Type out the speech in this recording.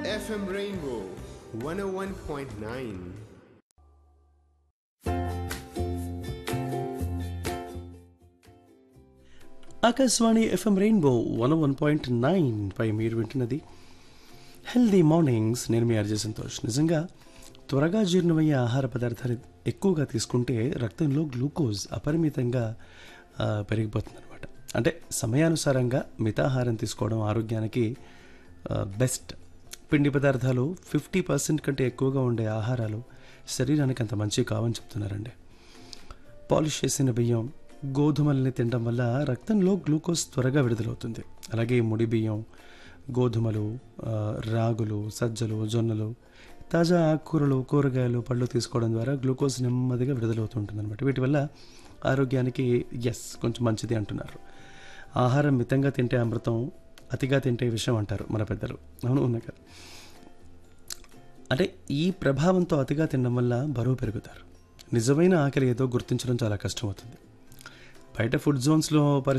FM Rainbow 101.9. Akashvani FM rainbow one one point nine పై మీరు వింటున్నది హెల్దీ మార్నింగ్స్ నేను మీ అర్జయ్ సంతోష్ నిజంగా త్వరగా జీర్ణమయ్యే ఆహార పదార్థాలు ఎక్కువగా తీసుకుంటే రక్తంలో గ్లూకోజ్ అపరిమితంగా ఆ, పెరిగిపోతుందన్నమాట అంటే సమయానుసారంగా మితాహారం తీసుకోవడం ఆరోగ్యానికి ఆ, బెస్ట్ పిండి పదార్థాలు ఫిఫ్టీ పర్సెంట్ కంటే ఎక్కువగా ఉండే ఆహారాలు శరీరానికి అంత మంచివి కావని చెప్తున్నారండి పాలిష్ చేసిన బియ్యం గోధుమల్ని తినడం వల్ల రక్తంలో గ్లూకోజ్ త్వరగా విడుదలవుతుంది అలాగే ముడి బియ్యం గోధుమలు ఆ, రాగులు సజ్జలు జొన్నలు తాజా ఆకుకూరలు కూరగాయలు పళ్ళు తీసుకోవడం ద్వారా గ్లూకోజ్ నెమ్మదిగా విడుదలవుతుంటుంది అనమాట వీటి వల్ల ఆరోగ్యానికి ఎస్ కొంచెం మంచిది అంటున్నారు ఆహారం మితంగా తింటే అమృతం అతిగా తింటే విషం అంటారు మన పెద్దలు అవును ఉన్నాయి కదా అంటే ఈ ప్రభావంతో అతిగా తినడం వల్ల బరువు పెరుగుతారు నిజమైన ఆకలి ఏదో గుర్తించడం చాలా కష్టమవుతుంది బయట ఫుడ్ జోన్స్లో